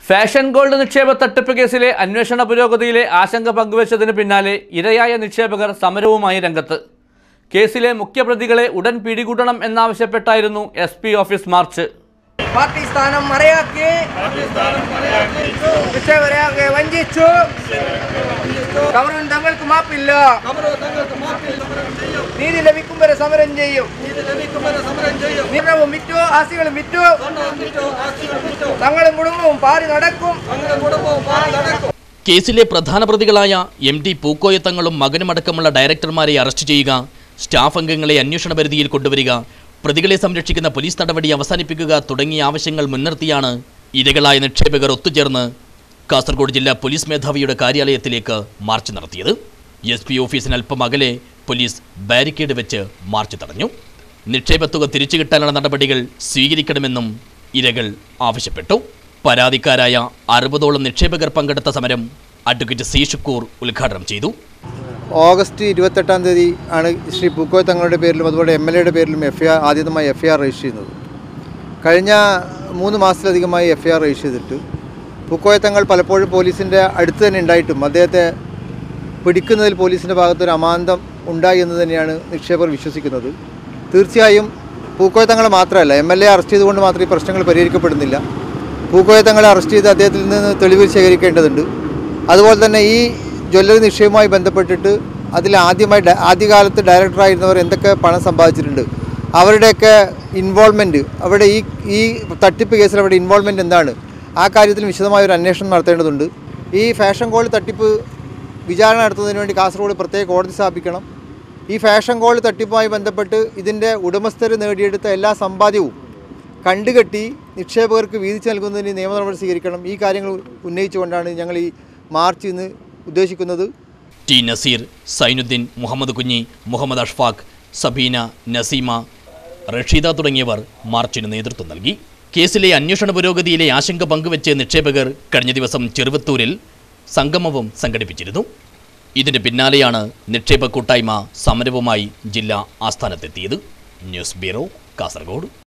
fashion gold നിക്ഷേപ തട്ടിപ്പ് കേസിലെ അന്വേഷണ പുരോഗതിയിലെ ആശങ്ക പങ്കുവച്ചതിന് പിന്നാലെ ഇരയായ നിക്ഷേപകർ സമരവുമായി രംഗത്ത് കേസിലെ മുഖ്യപ്രതികളെ ഉടൻ പിടികൂടണം എന്നാവശ്യപ്പെട്ടായിരുന്നു എസ് പി ഓഫീസ് മാർച്ച് പാർട്ടി സ്ഥാനം മറയാക്കി നിക്ഷേപകരെ വഞ്ചിച്ചു കവറും തങ്ങൾക്ക് മാപ്പില്ല നീതി ലഭിക്കും വരെ സമരം ചെയ്യും നിറവും വിറ്റു ആസ്തികളും വിറ്റു തങ്ങളും കുടുംബവും പാറി നടക്കും കേസിലെ പ്രധാന പ്രതികളായ എം ടി പൂക്കോയത്തങ്ങളും മകനുമടക്കമുള്ള ഡയറക്ടർമാരെ അറസ്റ്റ് ചെയ്യുക സ്റ്റാഫ് അംഗങ്ങളെ അന്വേഷണ പരിധിയിൽ കൊണ്ടുവരിക പ്രതികളെ സംരക്ഷിക്കുന്ന പോലീസ് നടപടി അവസാനിപ്പിക്കുക തുടങ്ങിയ ആവശ്യങ്ങൾ മുൻനിർത്തിയാണ് ഇരകളായ നിക്ഷേപകർ ഒത്തുചേർന്ന് കാസർഗോഡ് ജില്ലാ പോലീസ് മേധാവിയുടെ കാര്യാലയത്തിലേക്ക് മാർച്ച് നടത്തിയത് എസ് പി ഓഫീസിന് അല്പം അകലെ പോലീസ് ബാരിക്കേഡ് വെച്ച് മാർച്ച് തടഞ്ഞു നിക്ഷേപത്തുക തിരിച്ചു കിട്ടാനുള്ള നടപടികൾ സ്വീകരിക്കണമെന്നും ഇരകൾ ആവശ്യപ്പെട്ടു പരാതിക്കാരായ അറുപതോളം നിക്ഷേപകർ പങ്കെടുത്ത സമരം അഡ്വക്കേറ്റ് സി ഷുക്കൂർ ഉദ്ഘാടനം ചെയ്തു ഓഗസ്റ്റ് ഇരുപത്തെട്ടാം തീയതി ആണ് ശ്രീ പൂക്കോയ് തങ്ങളുടെ പേരിലും അതുപോലെ എം എൽ എയുടെ പേരിലും എഫ് ഐ ആർ ആദ്യമായി എഫ് ഐ ആർ രജിസ്റ്റർ ചെയ്യുന്നത് കഴിഞ്ഞ മൂന്ന് മാസത്തിലധികമായി എഫ് ഐ ആർ രജിസ്റ്റർ ചെയ്തിട്ട് പൂക്കോയ തങ്ങൾ പലപ്പോഴും പോലീസിൻ്റെ അടുത്ത് തന്നെ ഉണ്ടായിട്ടും അദ്ദേഹത്തെ പിടിക്കുന്നതിൽ പോലീസിൻ്റെ ഭാഗത്തൊരു അമാന്തം ഉണ്ടായി എന്ന് തന്നെയാണ് നിക്ഷേപകർ വിശ്വസിക്കുന്നത് തീർച്ചയായും പൂക്കോയ തങ്ങളെ മാത്രമല്ല എം എൽ എ അറസ്റ്റ് ചെയ്തുകൊണ്ട് മാത്രം ഈ പ്രശ്നങ്ങൾ പരിഹരിക്കപ്പെടുന്നില്ല പൂക്കോയ തങ്ങളെ അറസ്റ്റ് ചെയ്ത് അദ്ദേഹത്തിൽ നിന്ന് തെളിവ് ശേഖരിക്കേണ്ടതുണ്ട് അതുപോലെ തന്നെ ഈ ജ്വല്ലറി നിക്ഷേപവുമായി ബന്ധപ്പെട്ടിട്ട് അതിൽ ആദ്യമായി ഡ- ആദ്യകാലത്ത് ഡയറക്ടറായിരുന്നവർ എന്തൊക്കെ പണം സമ്പാദിച്ചിട്ടുണ്ട് അവരുടെയൊക്കെ ഇൻവോൾവ്മെൻറ്റ് അവിടെ ഈ ഈ തട്ടിപ്പ് കേസിൽ അവരുടെ ഇൻവോൾവ്മെൻറ്റ് എന്താണ് ആ കാര്യത്തിൽ വിശദമായ ഒരു അന്വേഷണം നടത്തേണ്ടതുണ്ട് ഈ ഫാഷൻ ഗോൾഡ് തട്ടിപ്പ് വിചാരണ നടത്തുന്നതിന് വേണ്ടി കാസർഗോഡ് പ്രത്യേക കോടതി സ്ഥാപിക്കണം ഈ ഫാഷൻ ഗോൾഡ് തട്ടിപ്പുമായി ബന്ധപ്പെട്ട് ഇതിൻ്റെ ഉടമസ്ഥർ നേടിയെടുത്ത എല്ലാ സമ്പാദ്യവും കണ്ടുകെട്ടി നിക്ഷേപകർക്ക് വീതിച്ചു നൽകുന്നതിന് നിയമ നടപടി സ്വീകരിക്കണം ഈ കാര്യങ്ങൾ ഉന്നയിച്ചുകൊണ്ടാണ് ഞങ്ങൾ ഈ മാർച്ച് ഇന്ന് ഉദ്ദേശിക്കുന്നത് ടി നസീർ സൈനുദ്ദീൻ മുഹമ്മദ് കുഞ്ഞി മുഹമ്മദ് അഷ്ഫാഖ് സബീന നസീമ റഷീദ തുടങ്ങിയവർ മാർച്ചിന് നേതൃത്വം നൽകി കേസിലെ അന്വേഷണ പുരോഗതിയിലെ ആശങ്ക പങ്കുവെച്ച് നിക്ഷേപകർ കഴിഞ്ഞ ദിവസം ചെറുവത്തൂരിൽ സംഗമവും സംഘടിപ്പിച്ചിരുന്നു ഇതിന് പിന്നാലെയാണ് നിക്ഷേപ കൂട്ടായ്മ സമരവുമായി ജില്ലാ ആസ്ഥാനത്തെത്തിയത് ന്യൂസ് ബ്യൂറോ കാസർഗോഡ്